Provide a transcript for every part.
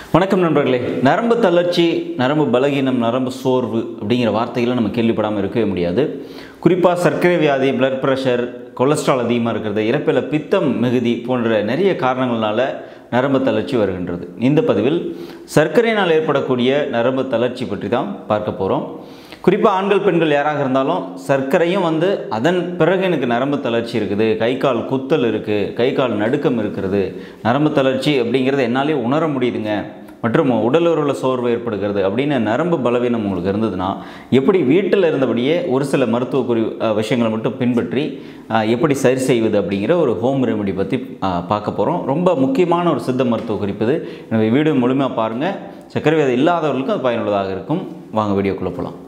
வணக்கம் நண்பர்களே நரம்பு தளர்ச்சி நரம்பு பலகீனம் நரம்பு சோர்வு அப்படிங்கிற வார்த்தைகளை நம்ம கேள்விப்படாமல் இருக்கவே முடியாது குறிப்பாக சர்க்கரை வியாதி பிளட் ப்ரெஷர் கொலஸ்ட்ரால் அதிகமாக இருக்கிறது இறப்பில் பித்தம் மிகுதி போன்ற நிறைய காரணங்களால நரம்பு தளர்ச்சி வருகின்றது இந்த பதிவில் சர்க்கரையினால் ஏற்படக்கூடிய நரம்பு தளர்ச்சி பற்றி தான் பார்க்க போகிறோம் குறிப்பாக ஆண்கள் பெண்கள் யாராக இருந்தாலும் சர்க்கரையும் வந்து அதன் பிறகு எனக்கு நரம்பு தளர்ச்சி இருக்குது கை கால் குத்தல் இருக்குது கை கால் நடுக்கம் இருக்கிறது நரம்பு தளர்ச்சி அப்படிங்கிறத என்னாலே உணர முடியுதுங்க மற்றும் உடல் உறவுல சோர்வு ஏற்படுகிறது அப்படின்னு நரம்பு பலவீனம் உங்களுக்கு இருந்ததுன்னா எப்படி வீட்டில் இருந்தபடியே ஒரு சில மருத்துவ குறி அஹ், விஷயங்களை மட்டும் பின்பற்றி அஹ், எப்படி சரி செய்வது அப்படிங்கிற ஒரு ஹோம் ரெமெடி பற்றி அஹ், பார்க்க போகிறோம் ரொம்ப முக்கியமான ஒரு சித்த மருத்துவ குறிப்பு இது எனவே வீடியோ முழுமையாக பாருங்கள் சர்க்கரை வியாதி இல்லாதவர்களுக்கும் அது பயனுள்ளதாக இருக்கும் வாங்க வீடியோக்குள்ளே போகலாம்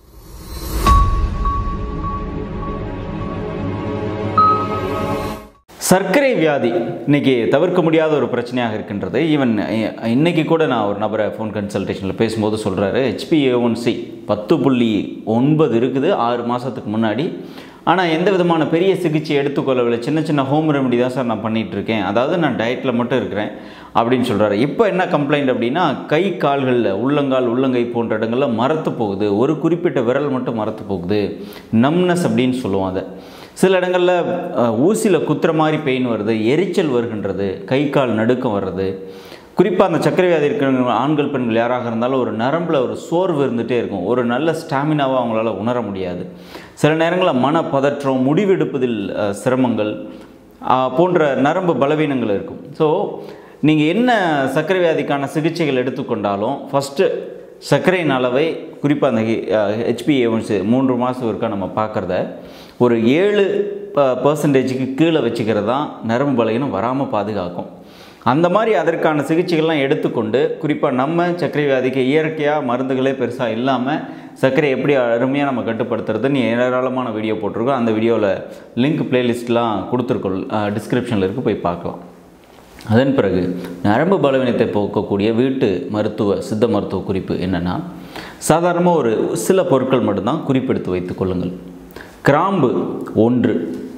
சர்க்கரை வியாதி இன்னைக்கு தவிர்க்க முடியாத ஒரு பிரச்சனையாக இருக்கின்றது ஈவன் இன்னைக்கு கூட நான் ஒரு நபரை ஃபோன் கன்சல்டேஷனில் பேசும்போது சொல்கிறாரு ஹெச்பிஏஒன்சி பத்து புள்ளி ஒன்பது இருக்குது ஆறு மாதத்துக்கு முன்னாடி ஆனால் எந்த விதமான பெரிய சிகிச்சை எடுத்துக்கொள்ளவில்லை சின்ன சின்ன ஹோம் ரெமெடி தான் சார் நான் பண்ணிகிட்டு இருக்கேன் அதாவது நான் டயட்டில் மட்டும் இருக்கிறேன் அப்படின்னு சொல்கிறாரு இப்போ என்ன கம்ப்ளைண்ட் அப்படின்னா கை கால்களில் உள்ளங்கால் உள்ளங்கை போன்ற இடங்களில் மரத்து போகுது ஒரு குறிப்பிட்ட விரல் மட்டும் மரத்து போகுது நம்னஸ் அப்படின்னு சொல்லுவோம் அதை சில இடங்களில் ஊசியில் குத்துற மாதிரி பெயின் வருது எரிச்சல் வருகின்றது கை கால் நடுக்கம் வர்றது குறிப்பாக அந்த சர்க்கரை வியாதி இருக்கிறவங்க ஆண்கள் பெண்கள் யாராக இருந்தாலும் ஒரு நரம்பில் ஒரு சோர்வு இருந்துகிட்டே இருக்கும் ஒரு நல்ல ஸ்டாமினாவை அவங்களால உணர முடியாது சில நேரங்களில் மன பதற்றம் முடிவெடுப்பதில் அஹ், சிரமங்கள் அஹ், போன்ற நரம்பு பலவீனங்கள் இருக்கும் ஸோ நீங்கள் என்ன சர்க்கரை வியாதிக்கான சிகிச்சைகள் எடுத்துக்கொண்டாலும் ஃபஸ்ட்டு சர்க்கரையின் அளவை குறிப்பாக அந்த ஹெச்பிஏஒன்ஸ் மூன்று மாதம் ஒருக்கா நம்ம பார்க்குறத ஒரு ஏழு ப பர்சன்டேஜுக்கு கீழே வச்சுக்கிறது தான் நரம்பு பலகீனம் வராமல் பாதுகாக்கும் அந்த மாதிரி அதற்கான சிகிச்சைகள்லாம் எடுத்துக்கொண்டு குறிப்பாக நம்ம சர்க்கரை வியாதிக்கு இயற்கையாக மருந்துகளே பெருசாக இல்லாமல் சர்க்கரை எப்படி அருமையாக நம்ம கட்டுப்படுத்துறதுன்னு ஏராளமான வீடியோ போட்டிருக்கோம் அந்த வீடியோவில் லிங்க் பிளேலிஸ்ட்லாம் கொடுத்துருக்கோம் டிஸ்கிரிப்ஷனில் இருக்குது போய் பார்க்கலாம் அதன் பிறகு நரம்பு பலவீனத்தை போக்கக்கூடிய வீட்டு மருத்துவ சித்த மருத்துவ குறிப்பு என்னென்னா சாதாரணமாக ஒரு சில பொருட்கள் மட்டும்தான் குறிப்பெடுத்து வைத்துக் கொள்ளுங்கள் கிராம்பு ஒன்று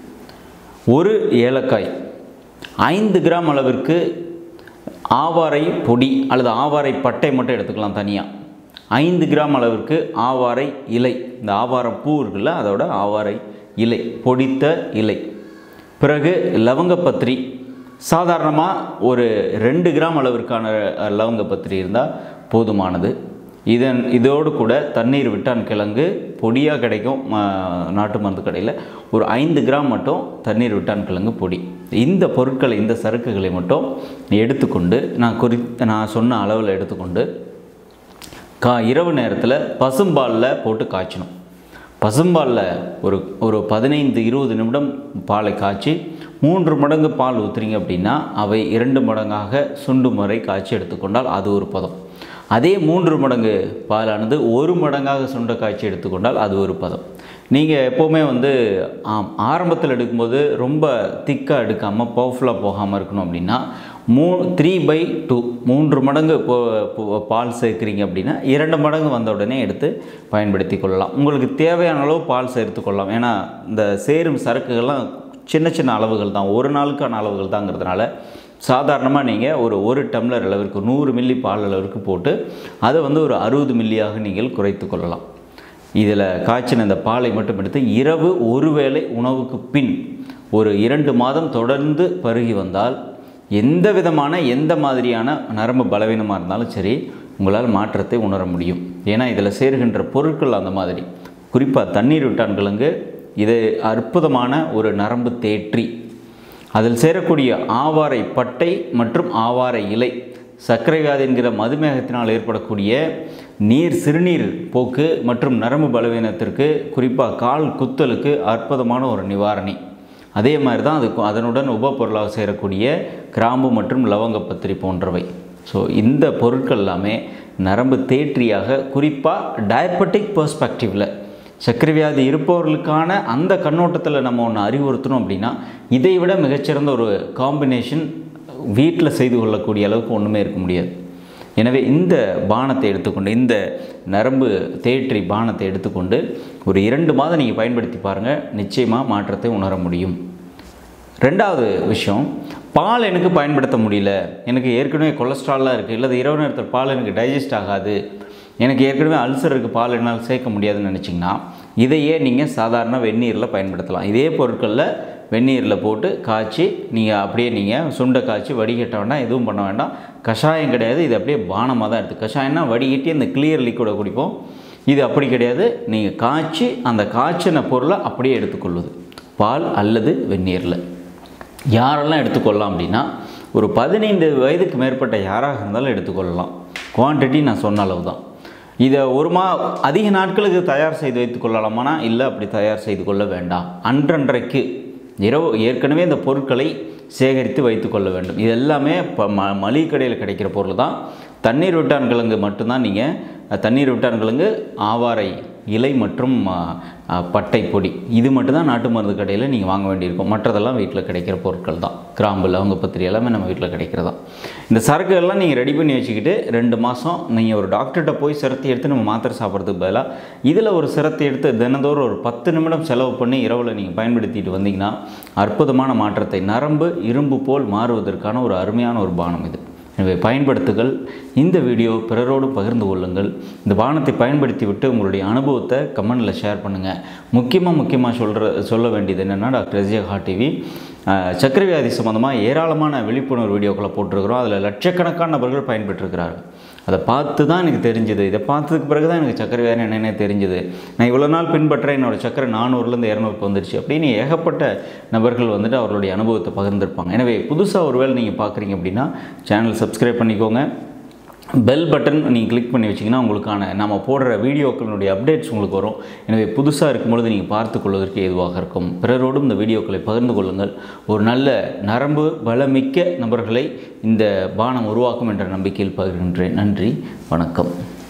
ஒரு ஏலக்காய் ஐந்து கிராம் அளவிற்கு ஆவாரை பொடி அல்லது ஆவாரை பட்டை மட்டும் எடுத்துக்கலாம் தனியாக ஐந்து கிராம் அளவிற்கு ஆவாரை இலை இந்த ஆவாரம் பூ இருக்குல்ல அதோட ஆவாரை இலை பொடித்த இலை பிறகு லவங்கப்பத்திரி சாதாரணமாக ஒரு ரெண்டு கிராம் அளவிற்கான அஹ், லவங்கப்பத்திரி இருந்தால் போதுமானது இதன் இதோடு கூட தண்ணீர் விட்டான் கிழங்கு பொடியாக கிடைக்கும் ம- நாட்டு மருந்து கடையில் ஒரு ஐந்து கிராம் மட்டும் தண்ணீர் விட்டான் கிழங்கு பொடி இந்த பொருட்களை இந்த சரக்குகளை மட்டும் எடுத்துக்கொண்டு நான் குறி நான் சொன்ன அளவில் எடுத்துக்கொண்டு கா இரவு நேரத்தில் பசும்பாலில் போட்டு காய்ச்சணும் பசும்பாலில் ஒரு ஒரு பதினைந்து இருபது நிமிடம் பாலை காய்ச்சி மூன்று மடங்கு பால் ஊற்றுறீங்க அப்படின்னா அவை இரண்டு மடங்காக சுண்டு முறை காய்ச்சி எடுத்துக்கொண்டால் அது ஒரு பதம் அதே மூன்று மடங்கு பாலானது ஒரு மடங்காக சுண்ட காய்ச்சி எடுத்துக்கொண்டால் அது ஒரு பதம் நீங்கள் எப்போவுமே வந்து ஆம் ஆரம்பத்தில் எடுக்கும்போது ரொம்ப திக்காக எடுக்காமல் பவர்ஃபுல்லாக போகாமல் இருக்கணும் அப்படின்னா மூ த்ரீ பை டூ மூன்று மடங்கு இப்போ இப்போ பால் சேர்க்குறீங்க அப்படின்னா இரண்டு மடங்கு வந்த உடனே எடுத்து பயன்படுத்தி கொள்ளலாம் உங்களுக்கு தேவையான அளவு பால் சேர்த்து கொள்ளலாம் ஏன்னா இந்த சேரும் சரக்குகள்லாம் சின்ன சின்ன அளவுகள் தான் ஒரு நாளுக்கான அளவுகள் தாங்கிறதுனால சாதாரணமாக நீங்கள் ஒரு ஒரு டம்ளர் அளவிற்கு நூறு மில்லி பால் அளவிற்கு போட்டு அதை வந்து ஒரு அறுபது மில்லியாக நீங்கள் குறைத்து கொள்ளலாம் இதில் காய்ச்சின இந்த பாலை மட்டும் எடுத்து இரவு ஒருவேளை உணவுக்கு பின் ஒரு இரண்டு மாதம் தொடர்ந்து பருகி வந்தால் எந்த விதமான எந்த மாதிரியான நரம்பு பலவீனமாக இருந்தாலும் சரி உங்களால் மாற்றத்தை உணர முடியும் ஏன்னா இதில் சேர்கின்ற பொருட்கள் அந்த மாதிரி குறிப்பாக தண்ணீர் விட்டான் கிழங்கு இது அற்புதமான ஒரு நரம்பு தேற்றி அதில் சேரக்கூடிய ஆவாரை பட்டை மற்றும் ஆவாரை இலை சர்க்கரை வியாதி என்கிற மதுமேகத்தினால் ஏற்படக்கூடிய நீர் சிறுநீர் போக்கு மற்றும் நரம்பு பலவீனத்திற்கு குறிப்பாக கால் குத்தலுக்கு அற்புதமான ஒரு நிவாரணி அதே மாதிரி தான் அதுக்கு அதனுடன் உபப்பொருளாக சேரக்கூடிய கிராம்பு மற்றும் லவங்கப்பத்திரி போன்றவை ஸோ இந்த பொருட்கள் எல்லாமே நரம்பு தேற்றியாக குறிப்பாக டயபெட்டிக் பெர்ஸ்பெக்டிவில் சர்க்கரை வியாதி இருப்பவர்களுக்கான அந்த கண்ணோட்டத்தில் நம்ம ஒன்று அறிவுறுத்தணும் அப்படின்னா இதை விட மிகச்சிறந்த ஒரு காம்பினேஷன் வீட்டில் செய்து கொள்ளக்கூடிய அளவுக்கு ஒன்றுமே இருக்க முடியாது எனவே இந்த பானத்தை எடுத்துக்கொண்டு இந்த நரம்பு தேற்றி பானத்தை எடுத்துக்கொண்டு ஒரு இரண்டு மாதம் நீங்கள் பயன்படுத்தி பாருங்கள் நிச்சயமாக மாற்றத்தை உணர முடியும் ரெண்டாவது விஷயம் பால் எனக்கு பயன்படுத்த முடியல எனக்கு ஏற்கனவே கொலஸ்ட்ராலாக இருக்குது இல்லை இரவு நேரத்தில் பால் எனக்கு டைஜஸ்ட் ஆகாது எனக்கு ஏற்கனவே அல்சர் இருக்குது பால் என்னால் சேர்க்க முடியாதுன்னு நினச்சிங்கன்னா இதையே நீங்கள் சாதாரண வெந்நீரில் பயன்படுத்தலாம் இதே பொருட்களில் வெந்நீரில் போட்டு காய்ச்சி நீங்கள் அப்படியே நீங்கள் சுண்டை காய்ச்சி வடிகட்ட வேண்டாம் எதுவும் பண்ண வேண்டாம் கஷாயம் கிடையாது இது அப்படியே பானமாக தான் எடுத்து கஷாயம்னா வடிகட்டி அந்த கிளியர் லிக்விடை குடிப்போம் இது அப்படி கிடையாது நீங்கள் காய்ச்சி அந்த காய்ச்சின பொருளை அப்படியே எடுத்துக்கொள்வது பால் அல்லது வெந்நீரில் யாரெல்லாம் எடுத்துக்கொள்ளலாம் அப்படின்னா ஒரு பதினைந்து வயதுக்கு மேற்பட்ட யாராக இருந்தாலும் எடுத்துக்கொள்ளலாம் குவான்டிட்டி நான் சொன்ன அளவு தான் இதை ஒரு மா அதிக நாட்களுக்கு தயார் செய்து வைத்துக் கொள்ளலாமானா இல்லை அப்படி தயார் செய்து கொள்ள வேண்டாம் அன்றன்றைக்கு இரவு ஏற்கனவே இந்த பொருட்களை சேகரித்து வைத்துக்கொள்ள வேண்டும் இது எல்லாமே இப்போ ம மளிகை கடையில் கிடைக்கிற பொருள் தான் தண்ணீர் விட்டான் கிழங்கு மட்டும்தான் நீங்கள் தண்ணீர் விட்டான் கிழங்கு ஆவாரை இலை மற்றும் ஆ, ஆ, பட்டை பொடி இது மட்டும்தான் நாட்டு மருந்து கடையில் நீங்கள் வாங்க வேண்டியிருக்கும் மற்றதெல்லாம் வீட்டில் கிடைக்கிற பொருட்கள் தான் கிராம்பு லவங்க பத்திரி எல்லாமே நம்ம வீட்டில் கிடைக்கிறதா இந்த சரக்குகள்லாம் நீங்கள் ரெடி பண்ணி வச்சுக்கிட்டு ரெண்டு மாதம் நீங்கள் ஒரு டாக்டர்கிட்ட போய் சிரத்தை எடுத்து நம்ம மாத்திரை சாப்பிட்றதுக்கு பதிலாக இதில் ஒரு சிரத்தை எடுத்து தினந்தோறும் ஒரு பத்து நிமிடம் செலவு பண்ணி இரவில் நீங்கள் பயன்படுத்திட்டு வந்தீங்கன்னா அற்புதமான மாற்றத்தை நரம்பு இரும்பு போல் மாறுவதற்கான ஒரு அருமையான ஒரு பானம் இது எனவே பயன்படுத்துங்கள் இந்த வீடியோ பிறரோடு பகிர்ந்து கொள்ளுங்கள் இந்த பானத்தை பயன்படுத்தி விட்டு உங்களுடைய அனுபவத்தை கமெண்டில் ஷேர் பண்ணுங்கள் முக்கியமாக முக்கியமாக சொல்கிற சொல்ல வேண்டியது என்னென்னா டாக்டர் எஸ்ஜே ஹா டிவி சர்க்கரை வியாதி சம்மந்தமாக ஏராளமான விழிப்புணர்வு வீடியோக்களை போட்டிருக்கிறோம் அதில் லட்சக்கணக்கான நபர்கள் பயன்பெற்றிருக்கிறார்கள் அதை பார்த்து தான் எனக்கு தெரிஞ்சுது இதை பார்த்ததுக்கு பிறகு தான் எனக்கு சர்க்கரை வியாதி என்னென்ன தெரிஞ்சுது நான் இவ்வளோ நாள் பின்பற்ற என்னோட சர்க்கரை நானூறுலேருந்து இரநூறுக்கு வந்துருச்சு அப்படின்னு ஏகப்பட்ட நபர்கள் வந்துட்டு அவர்களுடைய அனுபவத்தை பகிர்ந்திருப்பாங்க எனவே புதுசாக ஒருவேளை நீங்கள் பார்க்குறீங்க அப்படின்னா சேனல் சப்ஸ்கிரைப் பண்ணிக்கோங்க பெல் பட்டன் நீங்கள் கிளிக் பண்ணி வச்சிங்கன்னா உங்களுக்கான நம்ம போடுற வீடியோக்களுடைய அப்டேட்ஸ் உங்களுக்கு வரும் எனவே புதுசாக இருக்கும்பொழுது நீங்கள் பார்த்து கொள்வதற்கு ஏதுவாக இருக்கும் பிறரோடும் இந்த வீடியோக்களை பகிர்ந்து கொள்ளுங்கள் ஒரு நல்ல நரம்பு பலமிக்க நபர்களை இந்த பானம் உருவாக்கும் என்ற நம்பிக்கையில் பகிர்கின்றேன் நன்றி வணக்கம்